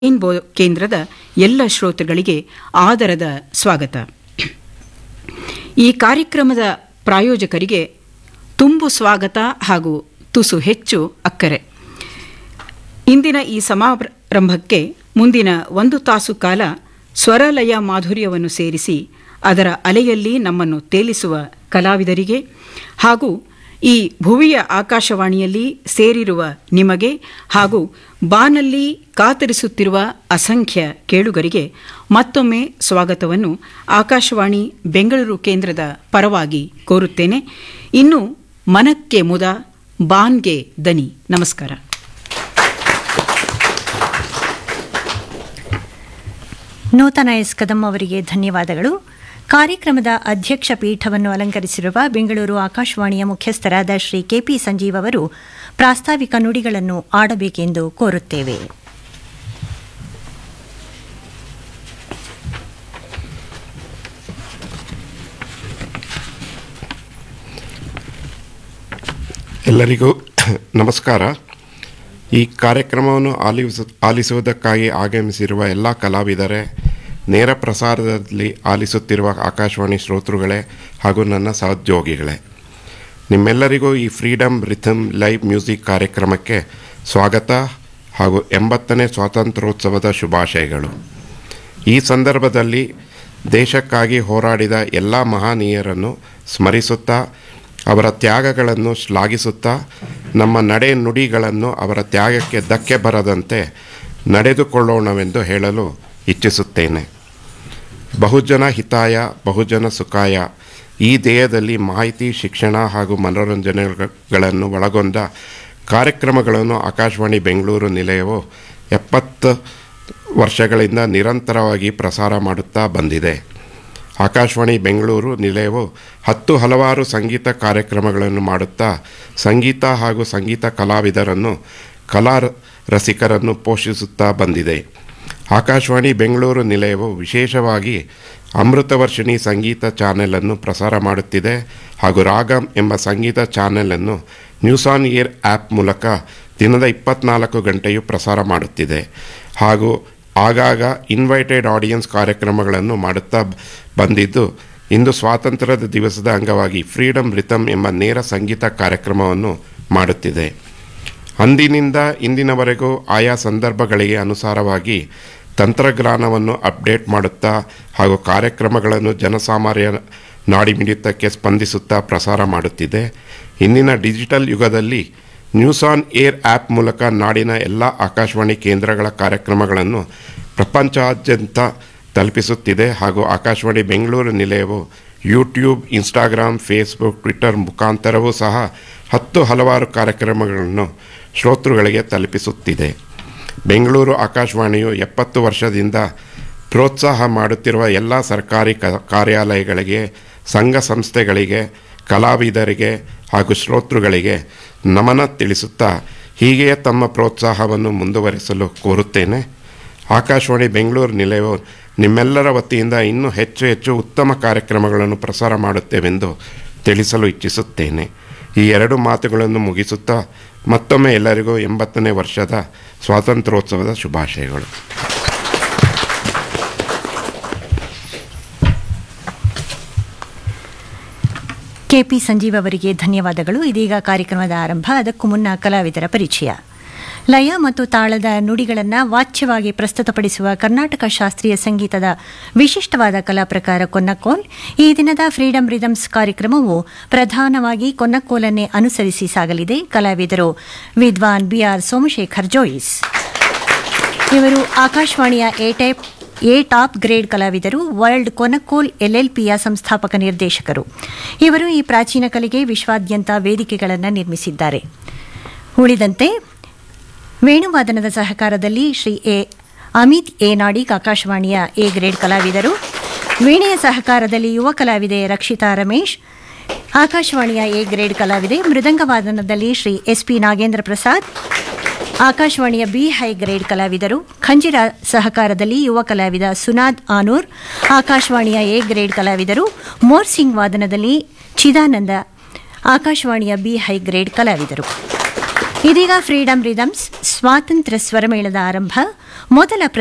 ಇನ್ಬೋ ಕೇಂದ್ರದ ಎಲ್ಲ ಶ್ರೋತೃಗಳಿಗೆ ಆದರದ ಸ್ವಾಗತ ಈ ಕಾರ್ಯಕ್ರಮದ ಪ್ರಾಯೋಜಕರಿಗೆ ತುಂಬು ಸ್ವಾಗತ ಹಾಗೂ ತುಸು ಹೆಚ್ಚು ಅಕ್ಕರೆ ಇಂದಿನ ಈ ಸಮಾರಂಭಕ್ಕೆ ಮುಂದಿನ ಒಂದು ತಾಸು ಕಾಲ ಸ್ವರಲಯ ಮಾಧುರ್ಯವನ್ನು ಸೇರಿಸಿ ಅದರ ಅಲೆಯಲ್ಲಿ ನಮ್ಮನ್ನು ತೇಲಿಸುವ ಕಲಾವಿದರಿಗೆ ಹಾಗೂ ಈ ಭುವಿಯ ಆಕಾಶವಾಣಿಯಲ್ಲಿ ಸೇರಿರುವ ನಿಮಗೆ ಹಾಗೂ ಬಾನಲ್ಲಿ ಕಾತರಿಸುತ್ತಿರುವ ಅಸಂಖ್ಯ ಕೇಳುಗರಿಗೆ ಮತ್ತೊಮ್ಮೆ ಸ್ವಾಗತವನ್ನು ಆಕಾಶವಾಣಿ ಬೆಂಗಳೂರು ಕೇಂದ್ರದ ಪರವಾಗಿ ಕೋರುತ್ತೇನೆ ಇನ್ನು ಮನಕ್ಕೆ ಮುದ ಬಾನ್ಗೆ ದನಿ ನಮಸ್ಕಾರ ನೂತನ ಎಸ್ ಕದಂ ಅವರಿಗೆ ಧನ್ಯವಾದಗಳು ಕಾರ್ಯಕ್ರಮದ ಅಧ್ಯಕ್ಷ ಪೀಠವನ್ನು ಅಲಂಕರಿಸಿರುವ ಬೆಂಗಳೂರು ಆಕಾಶವಾಣಿಯ ಮುಖ್ಯಸ್ಥರಾದ ಶ್ರೀ ಕೆಪಿ ಸಂಜೀವ್ ಅವರು ಪ್ರಾಸ್ತಾವಿಕ ನುಡಿಗಳನ್ನು ಆಡಬೇಕೆಂದು ಕೋರುತ್ತೇವೆ ಎಲ್ಲರಿಗೂ ನಮಸ್ಕಾರ ಈ ಕಾರ್ಯಕ್ರಮವನ್ನು ಆಲಿಸ ಆಲಿಸುವುದಕ್ಕಾಗಿ ಆಗಮಿಸಿರುವ ಎಲ್ಲ ಕಲಾವಿದರೇ ನೇರ ಪ್ರಸಾರದಲ್ಲಿ ಆಲಿಸುತ್ತಿರುವ ಆಕಾಶವಾಣಿ ಶ್ರೋತೃಗಳೇ ಹಾಗೂ ನನ್ನ ಸಹೋದ್ಯೋಗಿಗಳೇ ನಿಮ್ಮೆಲ್ಲರಿಗೂ ಈ ಫ್ರೀಡಮ್ ರಿಥಮ್ ಲೈವ್ ಮ್ಯೂಸಿಕ್ ಕಾರ್ಯಕ್ರಮಕ್ಕೆ ಸ್ವಾಗತ ಹಾಗೂ ಎಂಬತ್ತನೇ ಸ್ವಾತಂತ್ರ್ಯೋತ್ಸವದ ಶುಭಾಶಯಗಳು ಈ ಸಂದರ್ಭದಲ್ಲಿ ದೇಶಕ್ಕಾಗಿ ಹೋರಾಡಿದ ಎಲ್ಲ ಮಹನೀಯರನ್ನು ಸ್ಮರಿಸುತ್ತಾ ಅವರ ತ್ಯಾಗಗಳನ್ನು ಶ್ಲಾಘಿಸುತ್ತಾ ನಮ್ಮ ನಡೆ ನುಡಿಗಳನ್ನು ಅವರ ತ್ಯಾಗಕ್ಕೆ ಧಕ್ಕೆ ಬರದಂತೆ ನಡೆದುಕೊಳ್ಳೋಣವೆಂದು ಹೇಳಲು ಇಚ್ಛಿಸುತ್ತೇನೆ ಬಹುಜನ ಹಿತಾಯ ಬಹುಜನ ಸುಖಾಯ ಈ ದೇಹದಲ್ಲಿ ಮಾಹಿತಿ ಶಿಕ್ಷಣ ಹಾಗೂ ಮನೋರಂಜನೆಗಳನ್ನು ಒಳಗೊಂಡ ಕಾರ್ಯಕ್ರಮಗಳನ್ನು ಆಕಾಶವಾಣಿ ಬೆಂಗಳೂರು ನಿಲಯವು ಎಪ್ಪತ್ತು ವರ್ಷಗಳಿಂದ ನಿರಂತರವಾಗಿ ಪ್ರಸಾರ ಮಾಡುತ್ತಾ ಬಂದಿದೆ ಆಕಾಶವಾಣಿ ಬೆಂಗಳೂರು ನಿಲಯವು ಹತ್ತು ಹಲವಾರು ಸಂಗೀತ ಕಾರ್ಯಕ್ರಮಗಳನ್ನು ಮಾಡುತ್ತಾ ಸಂಗೀತ ಹಾಗೂ ಸಂಗೀತ ಕಲಾವಿದರನ್ನು ಕಲಾ ರಸಿಕರನ್ನು ಪೋಷಿಸುತ್ತಾ ಬಂದಿದೆ ಆಕಾಶವಾಣಿ ಬೆಂಗಳೂರು ನಿಲಯವು ವಿಶೇಷವಾಗಿ ಅಮೃತವರ್ಷಿಣಿ ಸಂಗೀತ ಚಾನೆಲನ್ನು ಪ್ರಸಾರ ಮಾಡುತ್ತಿದೆ ಹಾಗೂ ರಾಗಂ ಎಂಬ ಸಂಗೀತ ಚಾನೆಲನ್ನು ನ್ಯೂಸ್ ಆನ್ ಏರ್ ಆ್ಯಪ್ ಮೂಲಕ ದಿನದ ಇಪ್ಪತ್ನಾಲ್ಕು ಗಂಟೆಯೂ ಪ್ರಸಾರ ಮಾಡುತ್ತಿದೆ ಹಾಗೂ ಆಗಾಗ ಇನ್ವೈಟೆಡ್ ಆಡಿಯನ್ಸ್ ಕಾರ್ಯಕ್ರಮಗಳನ್ನು ಮಾಡುತ್ತಾ ಬಂದಿದ್ದು ಇಂದು ಸ್ವಾತಂತ್ರ್ಯದ ದಿವಸದ ಅಂಗವಾಗಿ ಫ್ರೀಡಮ್ ರಿಥಮ್ ಎಂಬ ನೇರ ಸಂಗೀತ ಕಾರ್ಯಕ್ರಮವನ್ನು ಮಾಡುತ್ತಿದೆ ಅಂದಿನಿಂದ ಇಂದಿನವರೆಗೂ ಆಯಾ ಸಂದರ್ಭಗಳಿಗೆ ಅನುಸಾರವಾಗಿ ತಂತ್ರಜ್ಞಾನವನ್ನು ಅಪ್ಡೇಟ್ ಮಾಡುತ್ತಾ ಹಾಗೂ ಕಾರ್ಯಕ್ರಮಗಳನ್ನು ಜನಸಾಮಾನ್ಯ ನಾಡಿಮಿಡಿತಕ್ಕೆ ಸ್ಪಂದಿಸುತ್ತಾ ಪ್ರಸಾರ ಮಾಡುತ್ತಿದೆ ಇಂದಿನ ಡಿಜಿಟಲ್ ಯುಗದಲ್ಲಿ ನ್ಯೂಸ್ ಆನ್ ಏರ್ ಆ್ಯಪ್ ಮೂಲಕ ನಾಡಿನ ಎಲ್ಲ ಆಕಾಶವಾಣಿ ಕೇಂದ್ರಗಳ ಕಾರ್ಯಕ್ರಮಗಳನ್ನು ಪ್ರಪಂಚಾದ್ಯಂತ ತಲುಪಿಸುತ್ತಿದೆ ಹಾಗೂ ಆಕಾಶವಾಣಿ ಬೆಂಗಳೂರು ನಿಲಯವು ಯೂಟ್ಯೂಬ್ ಇನ್ಸ್ಟಾಗ್ರಾಮ್ ಫೇಸ್ಬುಕ್ ಟ್ವಿಟರ್ ಮುಖಾಂತರವೂ ಸಹ ಹತ್ತು ಹಲವಾರು ಕಾರ್ಯಕ್ರಮಗಳನ್ನು ಶ್ರೋತೃಗಳಿಗೆ ತಲುಪಿಸುತ್ತಿದೆ ಬೆಂಗಳೂರು ಆಕಾಶವಾಣಿಯು ಎಪ್ಪತ್ತು ವರ್ಷದಿಂದ ಪ್ರೋತ್ಸಾಹ ಮಾಡುತ್ತಿರುವ ಎಲ್ಲ ಸರ್ಕಾರಿ ಕ ಕಾರ್ಯಾಲಯಗಳಿಗೆ ಸಂಘ ಸಂಸ್ಥೆಗಳಿಗೆ ಕಲಾವಿದರಿಗೆ ಹಾಗೂ ಶ್ರೋತೃಗಳಿಗೆ ನಮನ ತಿಳಿಸುತ್ತಾ ಹೀಗೆಯೇ ತಮ್ಮ ಪ್ರೋತ್ಸಾಹವನ್ನು ಮುಂದುವರಿಸಲು ಕೋರುತ್ತೇನೆ ಆಕಾಶವಾಣಿ ಬೆಂಗಳೂರು ನಿಲಯವು ನಿಮ್ಮೆಲ್ಲರ ವತಿಯಿಂದ ಇನ್ನೂ ಹೆಚ್ಚು ಹೆಚ್ಚು ಉತ್ತಮ ಕಾರ್ಯಕ್ರಮಗಳನ್ನು ಪ್ರಸಾರ ಮಾಡುತ್ತೇವೆಂದು ತಿಳಿಸಲು ಇಚ್ಛಿಸುತ್ತೇನೆ ಈ ಎರಡು ಮಾತುಗಳನ್ನು ಮುಗಿಸುತ್ತಾ ಮತ್ತೊಮ್ಮೆ ಎಲ್ಲರಿಗೂ ಎಂಬತ್ತನೇ ವರ್ಷದ ಸ್ವಾತಂತ್ರ್ಯೋತ್ಸವದ ಶುಭಾಶಯಗಳು ಕೆಪಿ ಸಂಜೀವ್ ಅವರಿಗೆ ಧನ್ಯವಾದಗಳು ಇದೀಗ ಕಾರ್ಯಕ್ರಮದ ಆರಂಭ ಅದಕ್ಕೂ ಮುನ್ನ ಕಲಾವಿದರ ಪರಿಚಯ ಲಯ ಮತ್ತು ತಾಳದ ನುಡಿಗಳನ್ನು ವಾಚ್ಯವಾಗಿ ಪ್ರಸ್ತುತಪಡಿಸುವ ಕರ್ನಾಟಕ ಶಾಸ್ತ್ರೀಯ ಸಂಗೀತದ ವಿಶಿಷ್ಟವಾದ ಕಲಾ ಪ್ರಕಾರ ಕೊನ್ನಕೋಲ್ ಈ ದಿನದ ಫ್ರೀಡಂ ರಿದಮ್ಸ್ ಕಾರ್ಯಕ್ರಮವು ಪ್ರಧಾನವಾಗಿ ಕೊನ್ನಕೋಲನ್ನೇ ಅನುಸರಿಸಿ ಸಾಗಲಿದೆ ಕಲಾವಿದರು ವಿದ್ವಾನ್ ಬಿಆರ್ ಸೋಮಶೇಖರ್ ಜೋಯಿಸ್ ಇವರು ಆಕಾಶವಾಣಿಯ A type A top grade ಕಲಾವಿದರು ವರ್ಲ್ಡ್ ಕೊನಕೋಲ್ ಎಲ್ಎಲ್ಪಿಯ ಸಂಸ್ಥಾಪಕ ನಿರ್ದೇಶಕರು ಇವರು ಈ ಪ್ರಾಚೀನ ಕಲೆಗೆ ವಿಶ್ವಾದ್ಯಂತ ವೇದಿಕೆಗಳನ್ನು ನಿರ್ಮಿಸಿದ್ದಾರೆ ಉಳಿದಂತೆ ವೇಣುವಾದನದ ಸಹಕಾರದಲ್ಲಿ ಶ್ರೀ ಎ ಅಮಿತ್ ಎ ನಾಡಿಗ್ ಆಕಾಶವಾಣಿಯ ಎ ಗ್ರೇಡ್ ಕಲಾವಿದರು ವೀಣೆಯ ಸಹಕಾರದಲ್ಲಿ ಯುವ ಕಲಾವಿದೆ ರಕ್ಷಿತಾ ರಮೇಶ್ ಆಕಾಶವಾಣಿಯ ಎ ಗ್ರೇಡ್ ಕಲಾವಿದೆ ಮೃದಂಗವಾದನದಲ್ಲಿ ಶ್ರೀ ಎಸ್ ಪಿ ನಾಗೇಂದ್ರ ಪ್ರಸಾದ್ ಆಕಾಶವಾಣಿಯ ಬಿ ಹೈ ಗ್ರೇಡ್ ಕಲಾವಿದರು ಖಂಜಿರ ಸಹಕಾರದಲ್ಲಿ ಯುವ ಕಲಾವಿದ ಸುನಾದ್ ಆನೂರ್ ಆಕಾಶವಾಣಿಯ ಎ ಗ್ರೇಡ್ ಕಲಾವಿದರು ಮೋರ್ಸಿಂಗ್ ವಾದನದಲ್ಲಿ ಚಿದಾನಂದ ಆಕಾಶವಾಣಿಯ ಬಿ ಹೈ ಗ್ರೇಡ್ ಕಲಾವಿದರು ಇದೀಗ ಫ್ರೀಡಂ ರಿದಮ್ಸ್ ಸ್ವಾತಂತ್ರ್ಯ ಸ್ವರಮೇಳದ ಆರಂಭ ಮೊದಲ